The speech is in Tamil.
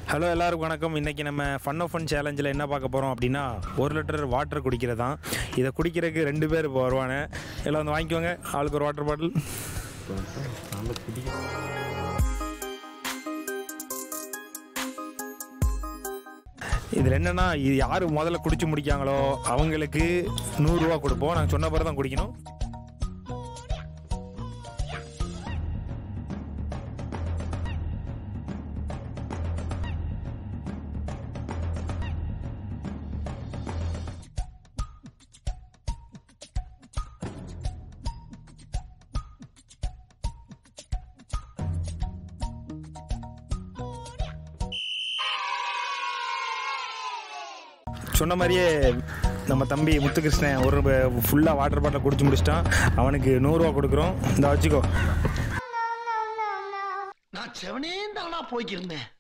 ஹலோ எல்லாருக்கும் வணக்கம் இன்றைக்கி நம்ம ஃபன் ஆஃப் ஃபன் சேலஞ்சில் என்ன பார்க்க போகிறோம் அப்படின்னா ஒரு லிட்டர் வாட்டர் குடிக்கிறது தான் இதை குடிக்கிறதுக்கு ரெண்டு பேர் இப்போ வருவானே எல்லாம் வந்து வாங்கிக்கோங்க ஆளுக்கு ஒரு வாட்டர் பாட்டில் இதில் என்னென்னா இது யார் முதல்ல குடிச்சு முடிக்காங்களோ அவங்களுக்கு நூறுரூவா கொடுப்போம் நாங்கள் சொன்ன பிறகு தான் குடிக்கணும் சொன்ன மாதிரியே நம்ம தம்பி முத்துகிருஷ்ணன் ஒரு ஃபுல்லாக வாட்டர் பாட்டில் குடிச்சு முடிச்சிட்டான் அவனுக்கு நூறுரூவா கொடுக்குறோம் இந்த வச்சுக்கோ நான் செவனே தானா போய்க்கிருந்தேன்